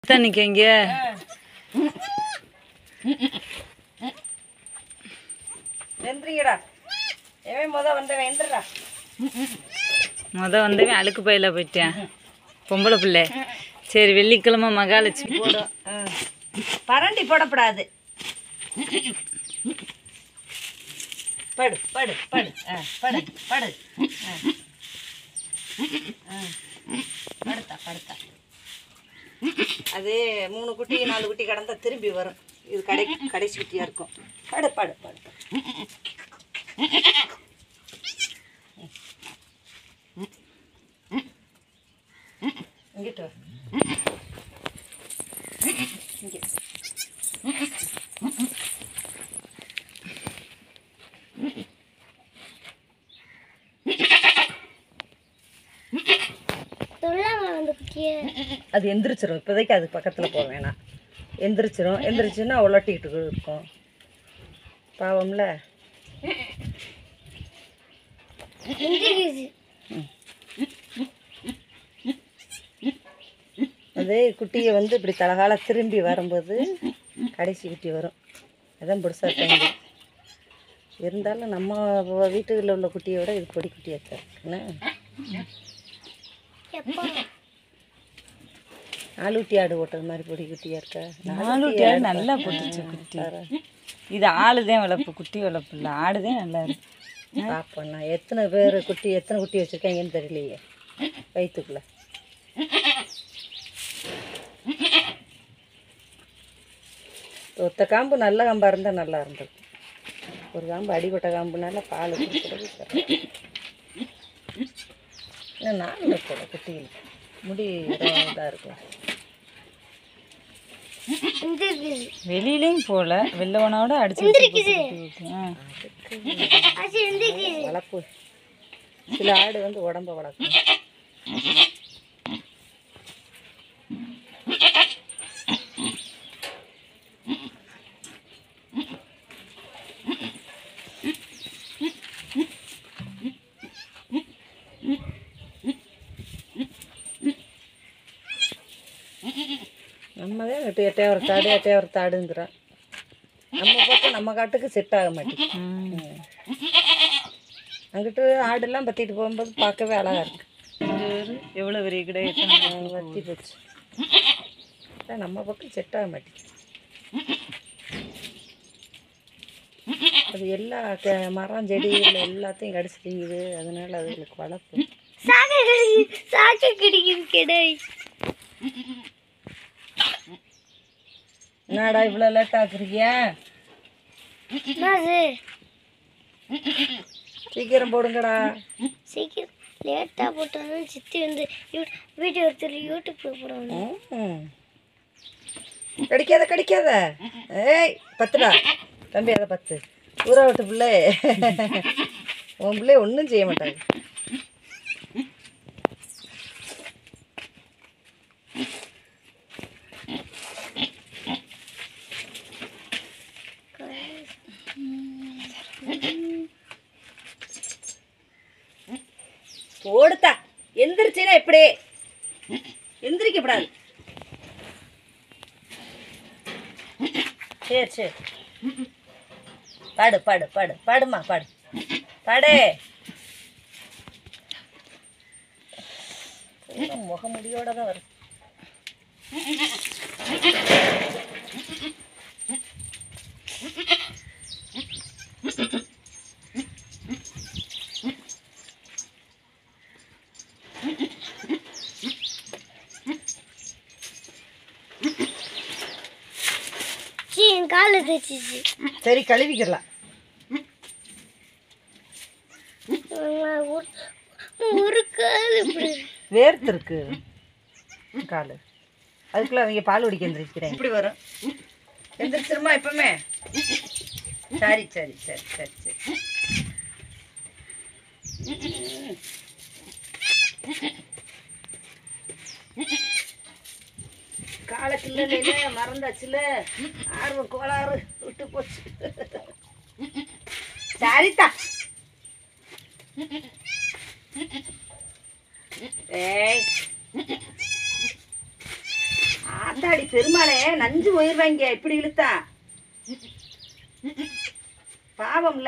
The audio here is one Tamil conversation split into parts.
தண்ணிக்கு இங்கே வெந்துறீங்கடா எவன் முத வந்தவன் எந்திரடா முத வந்தவன் அழுக்கு பையில போயிட்டேன் பொம்பளை பிள்ளை சரி வெள்ளிக்கிழமை மகாலட்சுமி போடும் ஆ. பரண்டி போடக்கூடாது படு படு படு ஆ, படு படு ஆ. ஆ. படுத்தா படுத்தா அது மூணு குட்டி நாலு குட்டி கடந்தா திரும்பி வரும் இது கடை கடைசி குட்டியா இருக்கும் படு படு படு இங்கிட்டு வா. இங்கே அது எந்திரிச்சிரும் இப்போதைக்கு அது பக்கத்தில் போக வேணாம் எந்திரிச்சிரும் எந்திரிச்சுன்னா உலட்டிக்கிட்டு இருக்கும் பாவம்ல அது குட்டியை வந்து இப்படி தலகால திரும்பி வரும்போது கடைசி குட்டி வரும் அதான் புதுசாக டைம் இருந்தாலும் நம்ம வீட்டுகளில் உள்ள குட்டியை விட இது பொடி குட்டியாக தான் இருக்குண்ணே நாலூட்டி ஆடு ஓட்டுறது மாதிரி பொடி குட்டியாக இருக்கா நாலு டேர் நல்லா போட்டுச்சு குட்டி இது ஆளுதான் வளர்ப்பு குட்டி வளர்ப்பு இல்லை ஆடுதான் நல்லா இருக்கு பார்ப்போம் நான் எத்தனை பேர் குட்டி எத்தனை குட்டி வச்சுருக்காங்கன்னு தெரியலையே வயிற்றுக்குள்ள ஒத்த காம்பு நல்ல காம்பாக இருந்தால் நல்லா இருந்தது ஒரு காம்பு அடிபட்ட காம்புனால பால் கொடுக்குறது சரி. இன்னும் நாலு கூட குட்டியில் முடி இதாக இருக்கும் வெளியிலையும் போகல வெள்ளவனோட அடிச்சு ஆ வளர்ப்பு சில ஆடு வந்து உடம்ப வளர்க்கும் நம்ம தான் எட்டு எட்டையாவது தாடு எட்டையாவது தாடுங்கிறோம் நம்ம பக்கம் நம்ம காட்டுக்கு செட் ஆக மாட்டேங்குது ம். அங்கிட்டு ஆடெல்லாம் பற்றிட்டு போகும்போது பார்க்கவே அழகா இருக்கு இது ஒரு எவ்வளோ பெரிய கிடை எத்தனை வத்தி போச்சு அதான் நம்ம பக்கம் செட் ஆக மாட்டேங்குது அது எல்லா க- மரம் செடி இல்லை எல்லாத்தையும் கடிச்சு திங்குது அதனால அதுகளுக்கு வளர்ப்பு என்னடா இவ்வளோ லேட் ஆக்குறீங்க சீக்கிரம் போடுங்கடா சீக்கிரம் லேட்டாக போட்டாலும் சித்தி வந்து வீடியோ எடுத்துட்டு யூடியூப்ல போடுவாங்க ம். கடிக்காத கடிக்காத ஏய் பத்துடா தம்பி அதை பத்து ஊற விட்டு பிள்ளை உன் பிள்ளை ஒன்றும் செய்ய மாட்டாங்க ஓடுத்தா எந்திரிச்சினா எப்படி எந்திரிக்கப்படாது சரி சரி பாடு பாடு பாடு பாடுமா பாடு பாடு எல்லாம் முகமுடியோட தான் வரும் சீ என் காலில் தைச்சிச்சு சரி கழுவிக்கிடலாம் ஒரு கால் இப்படி வேர்த்து இருக்கு கால் அதுக்குள்ள அவங்க பால் குடிக்க எந்திரிக்கிறேன் இப்படி வரும் எந்திரிச்சிருமா எப்பவுமே சரி சரி சரி சரி சரி காலத்துல மறந்தாச்சுல ஆர்வம் கோளாறு விட்டு போச்சு சரிதா ஏய் ஆட அந்தாடி பெருமாளே நஞ்சு போயிருவாங்க இப்படி இழுத்தா பாவம்ல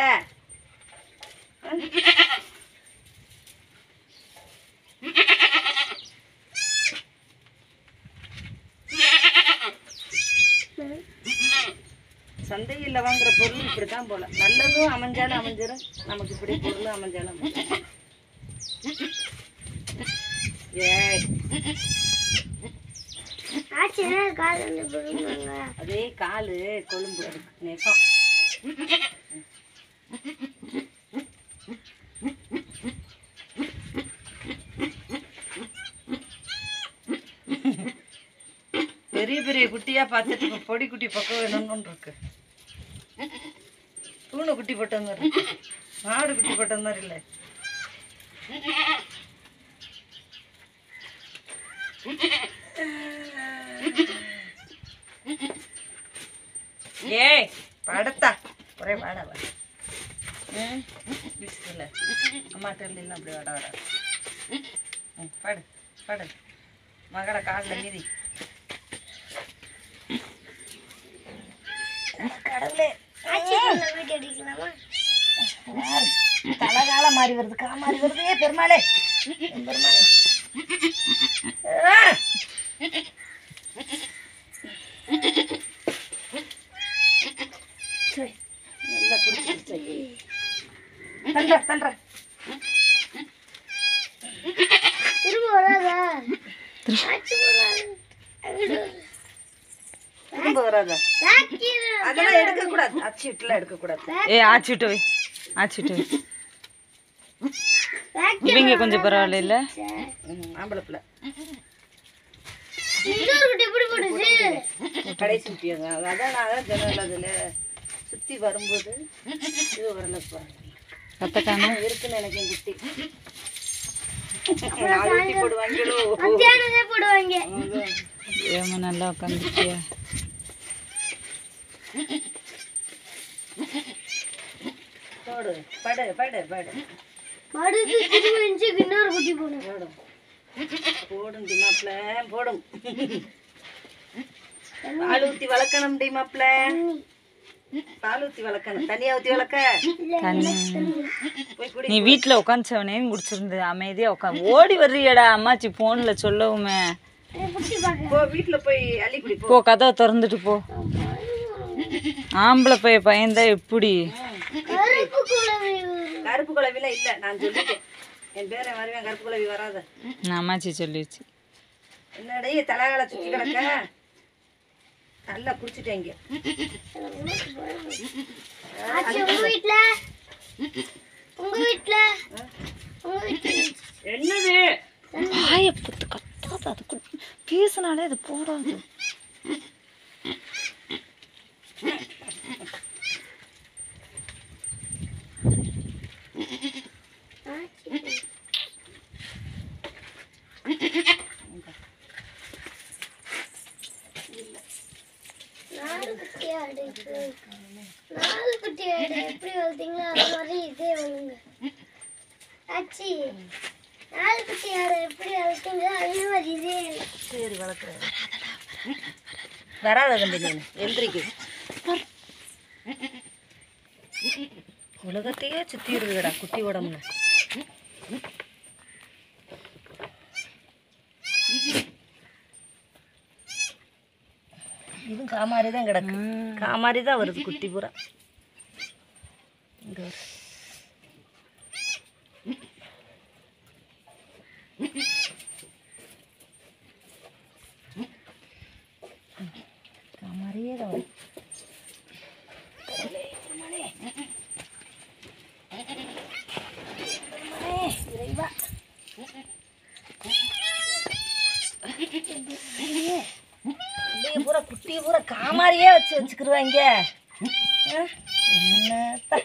சந்தையில் வாங்குற பொருள் இப்படித்தான் போல நல்லதும் அமைஞ்சாலும் அமைஞ்சிரும் நமக்கு இப்படி பொருளும் அமைஞ்சாலும் அமைஞ்சிரும் ஏய் ஆச்சு என்ன கால் வந்து விழுந்தாங்க அதே காலு கொழும்பு அதுக்கு நெசம் பெரிய பெரிய குட்டியா பார்த்துட்டு இப்ப பொடி குட்டி பக்கம் வேணும்னு இருக்கு பூனை குட்டி போட்ட மாதிரி இருக்கு மாடு குட்டி போட்ட மாதிரி இல்லை ஏய் படத்தா ஒரே பாடவ ம் பிஸ்கல அம்மா தெரியல அப்படி வாட வர ம் பாடு பாடு மகளை காலில் மீதி கடவுளே ஆச்சு வீட்டு அடிக்கலாமா தலகால மாறி வருது கா மாறி வருது பெருமாளே என் பெருமாளே ஆ! சரி, நல்லா குடிச்சிருச்சு தள்ளுற தள்ளுற திரும்ப வராதா ஆச்சு போடாது திரும்ப வராத அதெல்லாம் எடுக்க கூடாது அச்சு இட்டுலாம் எடுக்க கூடாது ஏ ஆச்சிட்டு வை ஆச்சிட்டு வை இவங்க கொஞ்சம் பரவாயில்ல இல்ல ம், ஆம்பளை பிள்ளை இன்னொரு குட்டி எப்படி போட்டுச்சு கடைசி குட்டியாங்க அதான் நான் அதான் சொன்னேன்ல அதில் சுற்றி வரும்போது இது வரல கத்தக்கான இருக்குன்னு எனக்கு என் குட்டி நாலு குட்டி போடுவாங்களோ மத்தியானதே போடுவாங்க ஏமா நல்லா உட்காந்துட்டியா போடு படு படு படு மடுத்து திரும்ப இன்ச்சுக்கு இன்னொரு குட்டி போடும் போடும் போடும் டிமாப்ல போடும் பால் ஊற்றி வளர்க்கணும் டிமாப்ல பால் ஊற்றி வளர்க்கணும் தனியா ஊற்றி வளர்க்க தண்ணி போய் குடி நீ வீட்டில் உட்காந்துச்சவனே குடிச்சிருந்து அமைதியாக உட்காந்து ஓடி வர்றியடா அம்மாச்சி ஃபோனில் சொல்லவுமே குட்டி பார்க்க போ வீட்டில் போய் அள்ளி குடி போ போ கதவை திறந்துட்டு போ ஆம்பளை பைய பயந்தா எப்படி கருப்பு குழவி வரும். கருப்பு குழவிலாம் இல்லை நான் சொல்லிட்டேன் என் பேரை வருவேன் கருப்பு குழவி வராத நான் அம்மாச்சி சொல்லிடுச்சு என்னடி தலைகால சுற்றி கிடக்க நல்லா குடிச்சிட்டேங்க ஆச்சு உங்க வீட்ல உங்க வீட்ல உங்க வீட்ல என்னது வாயை புத்து கத்தாத அது குடி பேசினாலே அது போடாது நாலு குட்டி ஆடு நாலு குட்டி ஆடு எப்படி வளர்த்தீங்களோ அது மாதிரி இதே வளருங்க ஆச்சி நாலு குட்டி ஆடு எப்படி வளர்த்தீங்களோ அதே மாதிரி இதே சரி வளர்க்குறேன் வராத தம்பி நீ எந்திரிக்கு உலகத்தையே சுத்தி இருக்குடா குட்டி உடம்புல இதுவும் காமாரி தான் கிடக்கு காமாரி தான் வருது குட்டி பூரா இங்க வரு. காமாரியே தான் வருது அப்படியே பூரா குட்டியை பூரா காமாரியே வச்சு வச்சுக்கிருவாங்க ஆ? என்னத்த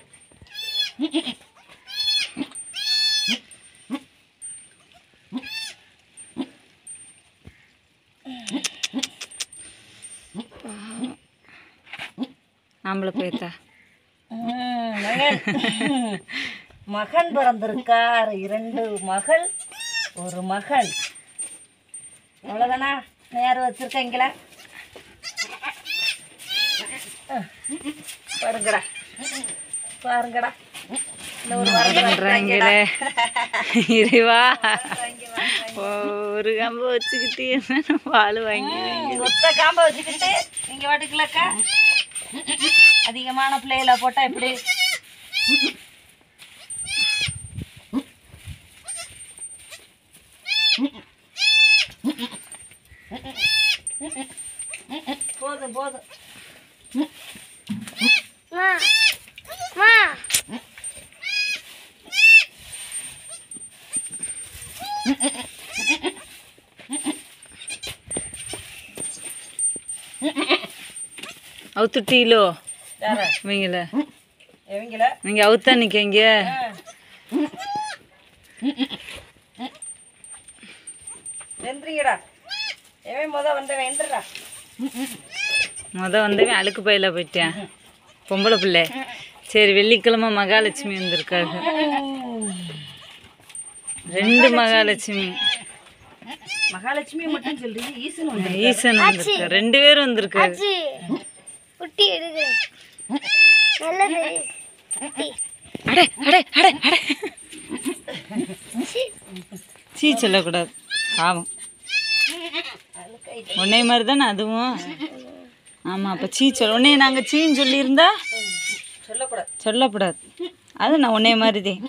ஆம்பளை பையத்தா ம், மகன் மகன் பிறந்திருக்கார் இரண்டு மகள் ஒரு மகன் அவ்வளோதானா நேரம் வச்சிருக்கீங்களா பாருங்கடா பாருங்கடா இந்த ஒரு பண்றாங்களே இறைவா ஒரு கம்பு வச்சுக்கிட்டு என்ன பால் வாங்கி ஒத்த காம்ப வச்சுக்கிட்டு நீங்க வாட்டுக்கலக்கா அதிகமான பிள்ளைகளை போட்டா எப்படி போதும் போதும் மா மா அவுத்துட்டீலோ யார இவங்கள எவங்கள நீங்க அவுத்தா நிக்கீங்க எந்திரிங்கடா எவன் முத வந்தவன் எந்திரா முத வந்தவன் அழுக்கு பையில போயிட்டேன் பொம்பளை பிள்ளை சரி வெள்ளிக்கிழமை மகாலட்சுமி வந்திருக்காங்க ரெண்டு மகாலட்சுமி மகாலட்சுமி மட்டும் சொல்றீங்க ஈசன் வந்து ஈசன் வந்திருக்கா ரெண்டு பேரும் வந்திருக்காரு ஆச்சி குட்டி எடுக்கு நல்லது குட்டி அடே அடே அடே அடே சீ சொல்லக்கூடாது பாவம் உன்னை மாதிரி தானே அதுவும் ஆமாம் அப்போ சீ சொல்ல உன்னைய நாங்கள் சீன்னு சொல்லியிருந்தா சொல்லக்கூடாது சொல்லக்கூடாது அது நான் உன்னைய மாதிரி தான்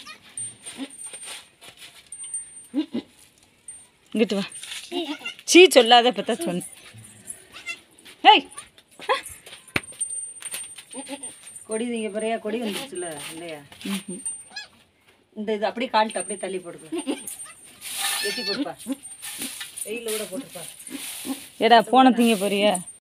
இங்கிட்டு வா சீ சொல்லாத பார்த்தா சொன்ன ஏய் கொடி இங்க பிறையா கொடி வந்துச்சுல இல்லையா ம்ஹும். இந்த இது அப்படியே கால்ட்டு அப்படியே தள்ளி போடுங்க வெட்டி கொடுப்பா வெயில கூட போட்டுப்பா ஏடா போன திங்க போறியா